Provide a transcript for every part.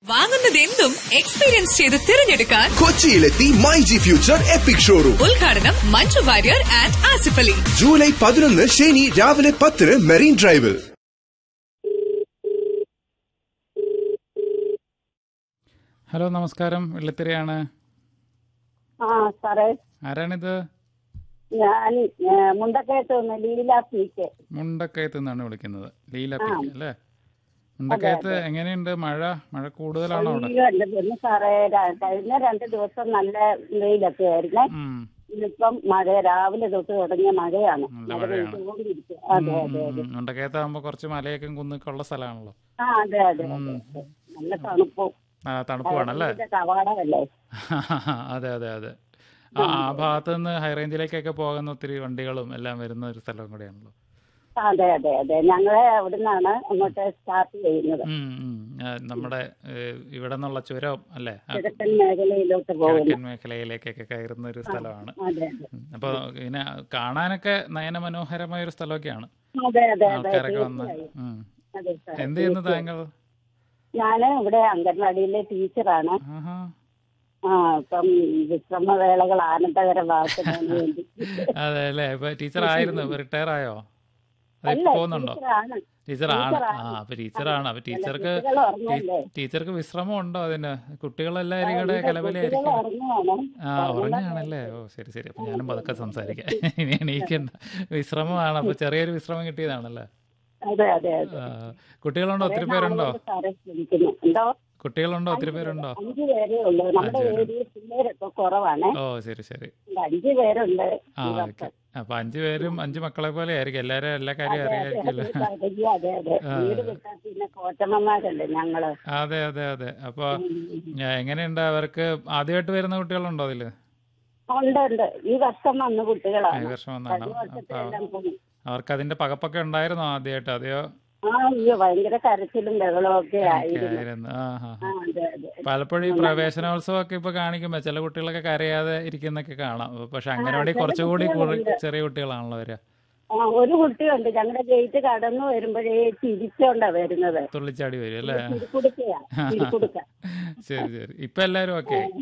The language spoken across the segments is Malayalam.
വാങ്ങുന്നതെന്തും എക്സ്പീരിയൻസ് ചെയ്ത് തിരഞ്ഞെടുക്കാൻ കൊച്ചിയിലെത്തി my G future epic showroom ഉദ്ഘാടനം മഞ്ജു വാര്യർ ആൻഡ് ആസിഫ് അലി ജൂലൈ പതിനൊന്ന് ശനി രാവിലെ പത്തിന് മെറീൻ ഡ്രൈവിൽ ഹലോ നമസ്കാരം വെള്ളിത്തിരയാണ് ആ സാറേ ആരാണിത് ഞാൻ ഏ, മുണ്ടക്കയത്ത് നിന്ന് ലീല പി കെ മുണ്ടക്കയത്ത് നിന്നാണ് വിളിക്കുന്നത് ലീല പി കെ അല്ലേ മുണ്ടക്കയത്ത് എങ്ങനെയുണ്ട് മഴ മഴ കൂടുതലാണോ അവിടെ ഉണ്ട് പിന്നെ സാറേ ര- കഴിഞ്ഞ രണ്ട് ദിവസം നല്ല വെയിലൊക്കെ ആയിരുന്നേ ഉം. ഇന്നിപ്പം മഴ രാവിലെ തൊട്ട് തുടങ്ങിയ മഴയാണ് നല്ല മഴ മഴയാണ്. പെയ്തുകൊണ്ടിരിക്കുക. അതെ അതെ അതെ ഉം, മുണ്ടക്കയത്ത് ആകുമ്പോ കുറച്ച് മലയൊക്കെ കുന്നൊക്കെ ഉള്ള സ്ഥലമാണല്ലോ ആ അതെ അതെ അതെ അതെ. നല്ല തണുപ്പും ആ തണുപ്പുമാണല്ലേ ഇതിന്റെ കവാടമല്ലേ അതെ അതെ അതെ ആ ആ ഭാഗത്ത് നിന്ന് ഹൈറേഞ്ചിലേക്കൊക്കെ പോകുന്ന ഒത്തിരി വണ്ടികളും എല്ലാം വരുന്ന ഒരു സ്ഥലം കൂടിയാണല്ലോ അതെ അതെ അതെ ഞങ്ങളെ അവിടുന്നാണ് അങ്ങോട്ട് സ്റ്റാർട്ട് ചെയ്യുന്നത് ഉം, ഉം. ആ, നമ്മുടെ ഏഹ്, ഇവിടെ നിന്നുള്ള ചുരം അല്ലേ ആ, കിഴക്കൻ മേഖലയിലോട്ട് പോകുന്നു കിഴക്കൻ മേഖലയിലേക്കൊക്കെ കയറുന്ന ഒരു സ്ഥലമാണ് അതെ ഉം. അപ്പൊ ഇങ്ങനെ കാണാനൊക്കെ നയനമനോഹരമായ ഒരു സ്ഥലമൊക്കെയാണ് അതെ അതെ അതെ ആൾക്കാരൊക്കെ വന്ന് തീർച്ചയായും. ഉം. അതെ സാർ എന്ത് ചെയ്യുന്നു താങ്കൾ ഞാന് ഇവിടെ അംഗൻവാടിയിലെ ടീച്ചറാണ് ആഹാ ആ ഇപ്പം വിശ്രമവേളകൾ ആനന്ദകരമാക്കുന്നതിന് വേണ്ടി അതെ അല്ലേ ഇപ്പൊ ടീച്ചർ ആയിരുന്നു റിട്ടയർ ആയോ അതെ അല്ല ഇപ്പൊ പോകുന്നുണ്ടോ ടീച്ചറാണ് ടീച്ചറാണ് ആ അപ്പൊ ടീച്ചറാണ് അപ്പൊ ടീച്ചർക്ക് കുട്ടികൾ ഉറങ്ങല്ലേ ടീച്ചർക്ക് വിശ്രമം ഉണ്ടോ അതിന് കുട്ടികളെല്ലാവരും കൂടെ കുട്ടികൾ കലവലായിരിക്കും ഉറങ്ങുവാണ് ആ ഉറങ്ങാണല്ലേ ഓ ശരി ശരി അപ്പൊ ഞാനും പതുക്കെ സംസാരിക്കാം ഇനി എണീക്കണ്ട വിശ്രമമാണ് അപ്പൊ ചെറിയൊരു വിശ്രമം കിട്ടിയതാണല്ലേ അതെ അതെ അതെ ആ, കുട്ടികളുണ്ടോ ഒത്തിരി പേരുണ്ടോ നാളുകൊണ്ട് സാറെ ശ്രമിക്കുന്നു എന്തോ കുട്ടികളുണ്ടോ ഒത്തിരി പേരുണ്ടോ അഞ്ചു പേരേ ഉള്ളൂ നമ്മുടെ ഏരിയയിൽ പിള്ളേരൊക്കെ കുറവാണ് ഓ ശരി ശരി അഞ്ചു പേരുണ്ട് ആ ഓക്കെ അപ്പൊ അഞ്ചു പേരും അഞ്ചു മക്കളെ പോലെ ആയിരിക്കും എല്ലാരും എല്ലാ കാര്യം അറിയായിരിക്കുമല്ലോ അതെ അതെ വീട് വിട്ടാൽ പിന്നെ കോച്ചമ്മമാരല്ലേ ഞങ്ങള് അതെ അതെ അതെ അപ്പൊ ഞാ- എങ്ങനെയുണ്ട് അവർക്ക് ആദ്യമായിട്ട് വരുന്ന കുട്ടികളുണ്ടോ അതില് ഉണ്ട് ഉണ്ട് ഈ വർഷം വന്ന ഈ കുട്ടികളാണ് വർഷം വന്നാണ് കഴിഞ്ഞ വർഷത്തെ അപ്പൊ എല്ലാം പോയി അവർക്ക് അതിന്റെ പകപ്പൊക്കെ ഉണ്ടായിരുന്നോ ആദ്യമായിട്ട് അതെയോ ആ അയ്യോ ഭയങ്കര കരച്ചിലും ബഹളവും ഒക്കെ ആയിരുന്നു ആയിരുന്നു ആ ഹാ ആ അതെ അതെ പലപ്പോഴും ഈ പ്രവേശനോത്സവം ഒക്കെ ഇപ്പൊ കാണിക്കുമ്പോ ചില കുട്ടികളൊക്കെ കരയാതെ ഇരിക്കുന്നൊക്കെ കാണാം പക്ഷെ അങ്ങനെ കുറച്ചുകൂടി കൂടി ചെറിയ കുട്ടികളാണല്ലോ വരിക ആ ഒരു കുട്ടിയുണ്ട് ഞങ്ങളുടെ ഗേറ്റ് കടന്നു വരുമ്പോഴേ ചിരിച്ചോണ്ടാ വരുന്നത് തുള്ളിച്ചാടി വരും അല്ലേ ചിരിക്കുടുക്കയാ ചിരിക്കുടുക്ക ശരി ശരി ഇപ്പൊ എല്ലാരും ഓക്കെ ആയി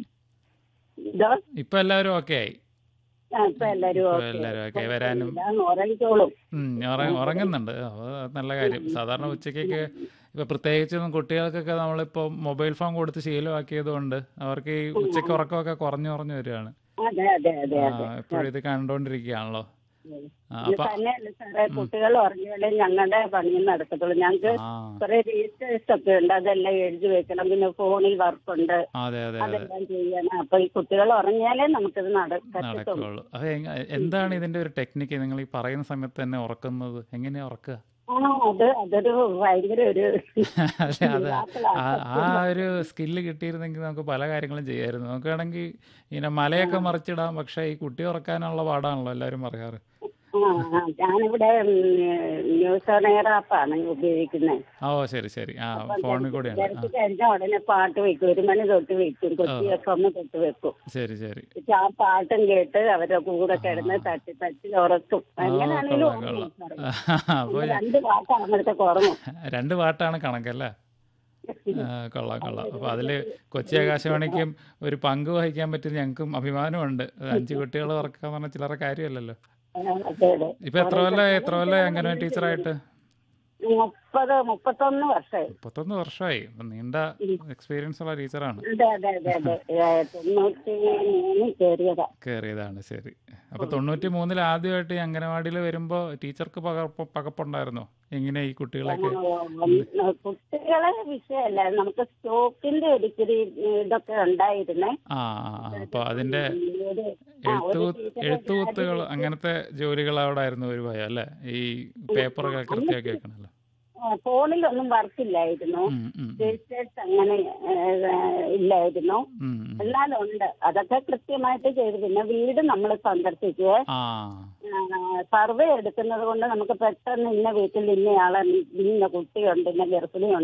ഇതോ ഇപ്പൊ എല്ലാവരും ഓക്കെ ആയി ആ, ഇപ്പൊ എല്ലാരും ഇപ്പൊ ഓക്കേ. എല്ലാവരും ഓക്കെ വരാനും ഇതാണ് ഉറങ്ങിക്കോളും ഉം, ഉറ- ഉറങ്ങുന്നുണ്ട് അത് നല്ല കാര്യം സാധാരണ ഉച്ചയ്ക്കൊക്കെ ഇപ്പൊ പ്രത്യേകിച്ചും കുട്ടികൾക്കൊക്കെ നമ്മളിപ്പോ മൊബൈൽ ഫോൺ കൊടുത്ത് ശീലമാക്കിയത് കൊണ്ട് അവർക്ക് ഈ ഉച്ചയ്ക്ക് ഉറക്കമൊക്കെ കുറഞ്ഞു കുറഞ്ഞു വരികയാണ് അതെ അതെ അതെ ആ അതെ എപ്പോഴും ഇത് കണ്ടോണ്ടിരിക്കുകയാണല്ലോ ആ, ഇത് അപ്പൊ തന്നെയല്ല സാറേ കുട്ടികൾ ഉറങ്ങിയാലേ ഞങ്ങളുടെ പണിയും നടക്കത്തുള്ളൂ ഞങ്ങൾക്ക് ആ കുറെ രജിസ്റ്റേഴ്സ് ഒക്കെ ഉണ്ട് അതെല്ലാം എഴുതി വെക്കണം പിന്നെ ഫോണിൽ വർക്കുണ്ട് അതെ അതെ അതെ അതെല്ലാം ചെയ്യണം അപ്പൊ ഈ കുട്ടികൾ ഉറങ്ങിയാലേ നമുക്കിത് നടക്കത്തുള്ളൂ നടക്കുള്ളൂ അത് എങ്ങ- എന്താണ് ഇതിന്റെ ഒരു ടെക്നിക്ക് നിങ്ങൾ ഈ പറയുന്ന സമയത്ത് തന്നെ ഉറക്കുന്നത് എങ്ങനെയാ ഉറക്കുക ആ അത് അതൊരു ഭയങ്കര ഒരു അല്ലെ അത് ആ- ആ ഒരു സ്കില്ല് കിട്ടിയിരുന്നെങ്കിൽ നമുക്ക് പല കാര്യങ്ങളും ചെയ്യായിരുന്നു നമുക്ക് വേണമെങ്കിൽ ഇങ്ങനെ മലയൊക്കെ മറിച്ചിടാം പക്ഷെ ഈ കുട്ടി ഉറക്കാനുള്ള പാടാണല്ലോ എല്ലാവരും പറയാറ് ആ ആ, ഞാനിവിടെ ന്യൂസ് ഓൺ എയർ ആപ്പാണ് ഉപയോഗിക്കുന്നത് ആ, ഓ ശരി ശരി ആ ഫോണിൽ കൂടെയാണ് ആ തിരക്കി കഴിഞ്ഞാൽ ഉടനെ പാട്ട് വെക്കും ഒരു മണി തൊട്ട് വെക്കും കൊച്ചി എഫ് എം തൊട്ട് വെക്കും ശരി ശരി എന്നിട്ട് ആ പാട്ടും കേട്ട് അവരുടെ കൂടെ കിടന്ന് തട്ടി തട്ടി ഉറക്കും എങ്ങനെയാണെങ്കിലും കൊള്ളാം ഉറങ്ങും കൊള്ളാം സാറേ. അപ്പൊ രണ്ട് പാട്ടാകുമ്പോഴത്തേക്ക് ഉറങ്ങും രണ്ട് പാട്ടാണ് കണക്കല്ലേ ആ, കൊള്ളാം കൊള്ളാം അപ്പൊ അതില് കൊച്ചി ആകാശവാണിക്കും ഒരു പങ്ക് വഹിക്കാൻ പറ്റിയ ഞങ്ങൾക്കും അഭിമാനമുണ്ട് അത് അഞ്ച് കുട്ടികൾ ഉറക്കുക എന്ന് പറഞ്ഞാൽ ചില്ലറ കാര്യമല്ലല്ലോ ആ, അതെ അതെ ഇപ്പൊ എത്ര കൊല്ലം എത്ര കൊല്ലം അംഗനവാടി ടീച്ചറായിട്ട് മുപ്പത് മുപ്പത്തൊന്ന് വർഷമായി മുപ്പത്തൊന്ന് വർഷമായി അപ്പൊ നീണ്ട എക്സ്പീരിയൻസ് ഉള്ള ടീച്ചറാണ് അതെ അതെ അതെ അതെ ഏ, തൊണ്ണൂറ്റി മൂന്നിൽ കയറിയതാ കയറിയതാണ് ശരി അപ്പൊ തൊണ്ണൂറ്റി മൂന്നിൽ ആദ്യമായിട്ട് ഈ അംഗനവാടിയിൽ വരുമ്പോ ടീച്ചർക്ക് പകർപ്പ് പകപ്പുണ്ടായിരുന്നോ എങ്ങനെ ഈ കുട്ടികളൊക്കെ ആ, കുട്ടികളെ വിഷയമല്ല നമുക്ക് സ്റ്റോക്കിന്റെ ഒരിക്കലും ഇതൊക്കെ ഉണ്ടായിരുന്നേ ആ ആ ആ. അപ്പൊ അതിന്റെ ഒരു ആ, ഒരു എഴുത്തു ടീച്ചറെ എഴുത്തുകുത്തുകൾ അങ്ങനത്തെ ജോലികൾ അവിടെ ആയിരുന്നു ഒരു ഭയം അല്ലേ ഈ പേപ്പറൊക്കെ കൃത്യമാക്കി വെക്കണല്ലോ ആ, ഫോണിലൊന്നും വർക്കില്ലായിരുന്നു ഉം, ഉം, ഉം, രജിസ്റ്റേഴ്സ് അങ്ങനെ ഏ, ഇല്ലായിരുന്നു ഉം, ഉം. എന്നാലും ഉണ്ട് അതൊക്കെ കൃത്യമായിട്ട് ചെയ്തു പിന്നെ വീട് നമ്മൾ സന്ദർശിക്കുക ആ സർവേ എടുക്കുന്നത് കൊണ്ട് നമുക്ക് പെട്ടെന്ന് ഇന്ന വീട്ടിൽ ഇന്നയാളെ ഇന്ന കുട്ടിയുണ്ട് ഇന്ന ഗർഭിണിയുണ്ട്